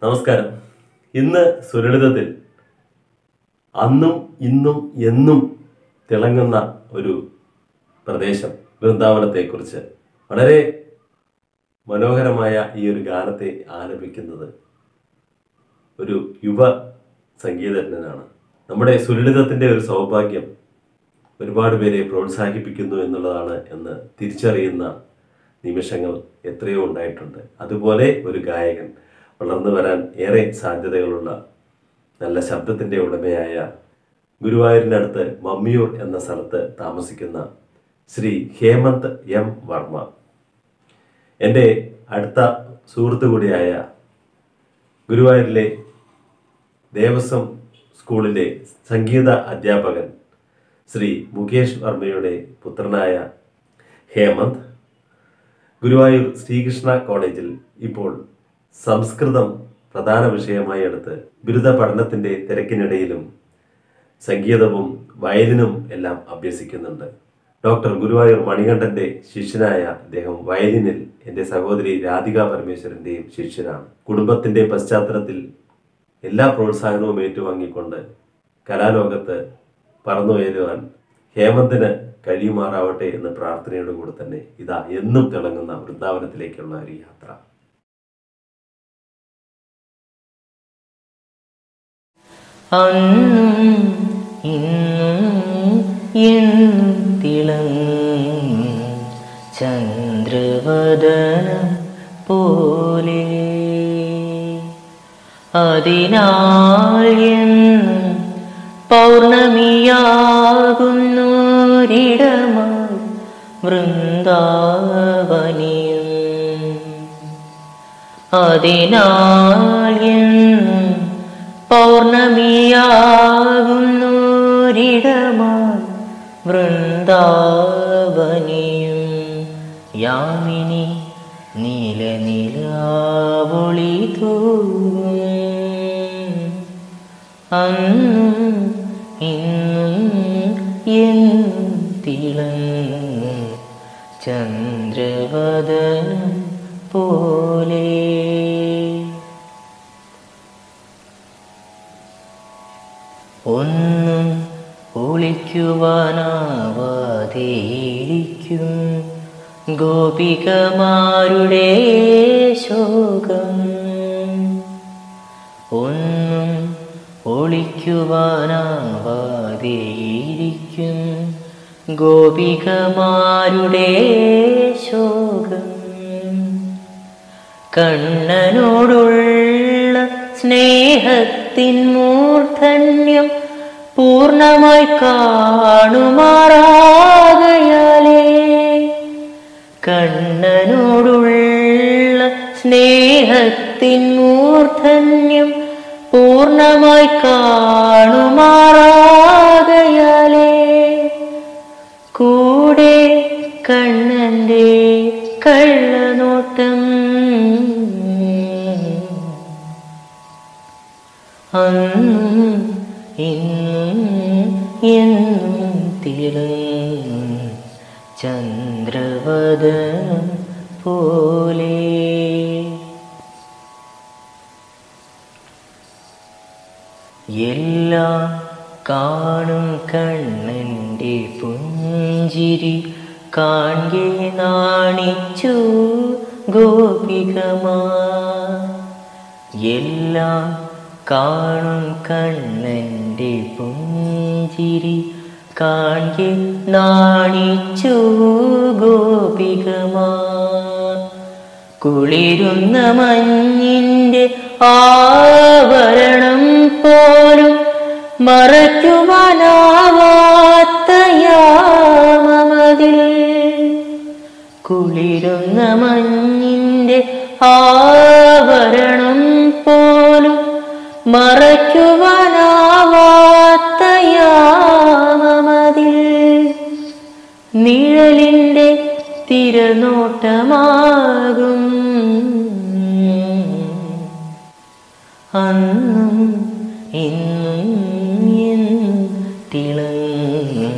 നമസ്കാരം ഇന്ന് സുരളിതത്തിൽ അന്നും ഇന്നും എന്നും തിളങ്ങുന്ന ഒരു പ്രദേശം വൃന്ദാവനത്തെക്കുറിച്ച് വളരെ മനോഹരമായ ഈ ഒരു ഗാനത്തെ ആലപിക്കുന്നത് ഒരു യുവ സംഗീതജ്ഞനാണ് നമ്മുടെ സുരളിതത്തിൻ്റെ ഒരു സൗഭാഗ്യം ഒരുപാട് പേരെ പ്രോത്സാഹിപ്പിക്കുന്നു എന്നുള്ളതാണ് എന്ന് തിരിച്ചറിയുന്ന നിമിഷങ്ങൾ എത്രയോ ഉണ്ടായിട്ടുണ്ട് അതുപോലെ ഒരു ഗായകൻ വളർന്നു വരാൻ ഏറെ സാധ്യതകളുള്ള നല്ല ശബ്ദത്തിൻ്റെ ഉടമയായ ഗുരുവായൂരിനടുത്ത് മമ്മിയൂർ എന്ന സ്ഥലത്ത് താമസിക്കുന്ന ശ്രീ ഹേമന്ത് എം വർമ്മ എൻ്റെ അടുത്ത സുഹൃത്തു കൂടിയായ ഗുരുവായൂരിലെ ദേവസ്വം സ്കൂളിലെ സംഗീത അധ്യാപകൻ ശ്രീ മുകേഷ് വർമ്മയുടെ പുത്രനായ ഹേമന്ത് ഗുരുവായൂർ ശ്രീകൃഷ്ണ കോളേജിൽ ഇപ്പോൾ സംസ്കൃതം പ്രധാന വിഷയമായി എടുത്ത് ബിരുദ പഠനത്തിൻ്റെ തിരക്കിനിടയിലും സംഗീതവും വയലിനും എല്ലാം അഭ്യസിക്കുന്നുണ്ട് ഡോക്ടർ ഗുരുവായൂർ മണികണ്ഠന്റെ ശിഷ്യനായ അദ്ദേഹം വയലിനിൽ എൻ്റെ സഹോദരി രാധിക പരമേശ്വരൻ്റെയും ശിഷ്യനാണ് കുടുംബത്തിൻ്റെ പശ്ചാത്തലത്തിൽ എല്ലാ പ്രോത്സാഹനവും ഏറ്റുവാങ്ങിക്കൊണ്ട് കലാലോകത്ത് പറന്നുയരുവാൻ ഹേമന്തിന് കഴിയുമാറാവട്ടെ എന്ന പ്രാർത്ഥനയോട് കൂടെ തന്നെ ഇതാ എന്നും തിളങ്ങുന്ന വൃന്ദാവനത്തിലേക്കുള്ള ഒരു യാത്ര അന്നും ഇന്നും എന്നും തിളങ്ങും ചന്ദ്രവദനം പോലെ അതിനാൽ എന്നും പൗർണമിയാകുന്നൊരിടമായി വൃന്ദാവനിയും അതിനാൽ എന്നും പൗർണമിയാകുന്നൊരിടമായി വൃന്ദാവനിയും യാമിനി നീല നിലാവൊളി തൂങ്ങും അന്നും ഇന്നും എന്നും തിളങ്ങും ചന്ദ്രവദനം പോലെ ഒന്നും ഒളിക്കുവാനാവാതെയിരിക്കും ഗോപികമാരുടെ ശോകം ഒന്നും ഒളിക്കുവാനാവാതെയിരിക്കും ഗോപികമാരുടെ ശോകം കണ്ണനോടുള്ള സ്നേഹത്തിൻ മൂർധന്യം പൂർണ്ണമായി കാണുമാറാകയാലേ കണ്ണനോടുള്ള സ്നേഹത്തിൻ മൂർധന്യം പൂർണ്ണമായി കാണുമാറാകയാലേ കൂടെ കണ്ണന്റെ കള്ളനോട്ടം അന്നും ഇന്നും എന്നും തിളങ്ങും ചന്ദ്രവദനം പോലെ എല്ലാം കാണും കണ്ണന്റെ പുഞ്ചിരി കാൺകെ നാണിച്ചു ഗോപികമാ എല്ലാം കാണും കണ്ണന്റെ പുഞ്ചിരി കാൺകെ നാണിച്ചു ഗോപികമാ കുളിരുന്ന മഞ്ഞിന്റെ ആവരണം പോലും മറയ്ക്കുവാനാവാത്ത യാമമതിൽ കുളിരുന്ന മഞ്ഞിന്റെ ആവരണം പോലും മറയ്ക്കുവാനാവാത്ത യാമമതിൽ നിഴലിൻ്റെ തിരനോട്ടമാകും അന്നും ഇന്നും എന്നും തിളങ്ങും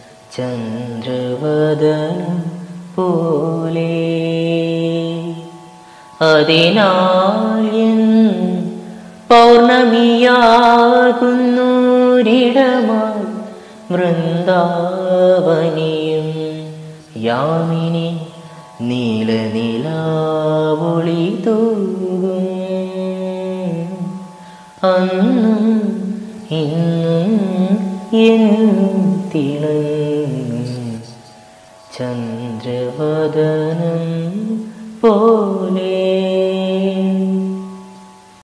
ചന്ദ്രവദനം പോലെ അതിനാൽ എന്നും പൗർണമിയാകുന്നൂരിടമായി വൃന്ദാവനിയും യാമിനി നീലനിലാവൊളി തൂകും അന്നും ഇന്നും എൻ തിളങ്ങും ചന്ദ്രവദനം പോലെ